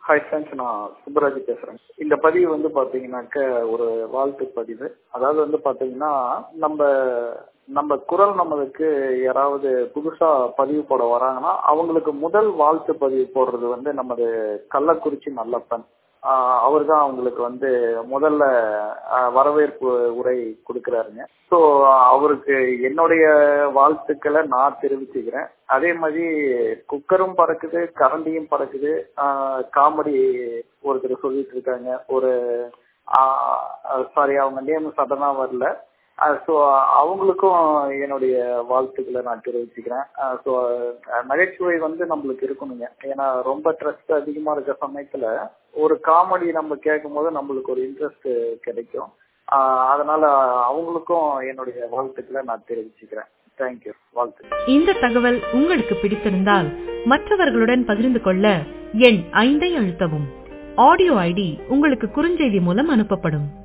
hi friends நான் சுப்பராஜ் பேசுறேன் இந்த பதிவு வந்து பாத்தீங்கன்னாக்க ஒரு வாழ்த்து பதிவு அதாவது வந்து பாத்தீங்கன்னா நம்ம நம்ம குரல் நம்மளுக்கு யாராவது புதுசா பதிவு போட வராங்கன்னா அவங்களுக்கு முதல் வாழ்த்து பதிவு போடுறது வந்து நமது கள்ளக்குறிச்சி நல்லப்பன் அவர் தான் அவங்களுக்கு வந்து முதல்ல ஆஹ், வரவேற்பு உரை கொடுக்கிறாருங்க ஸோ அவருக்கு என்னுடைய வாழ்த்துக்களை நான் தெரிவிச்சுக்கிறேன் அதே மாதிரி குக்கரும் பறக்குது கரண்டியும் பறக்குது காமெடி ஒருத்தர் சொல்லிட்டு இருக்காங்க ஒரு சாரி அவங்க நேம் சடனா வரல ஸோ அவங்களுக்கும் என்னுடைய வாழ்த்துக்களை நான் தெரிவிச்சுக்கிறேன் ஸோ நகைச்சுவை வந்து நம்மளுக்கு இருக்கணுங்க ஏன்னா ரொம்ப ட்ரெஸ்ட் அதிகமாக இருக்க சமயத்தில் ஒரு காமெடி நம்ம கேட்கும் போது நம்மளுக்கு ஒரு இன்ட்ரெஸ்ட் கிடைக்கும் ஆஹ் அதனால அவங்களுக்கும் என்னுடைய வாழ்த்துக்களை நான் தெரிவிச்சுக்கிறேன் தேங்க்யூ வாழ்த்து இந்த தகவல் உங்களுக்கு பிடித்திருந்தால் மற்றவர்களுடன் பகிர்ந்து கொள்ள எண் ஐந்தை அழுத்தவும் ஆடியோ ஐடி உங்களுக்கு குறுஞ்செய்தி மூலம் அனுப்பப்படும்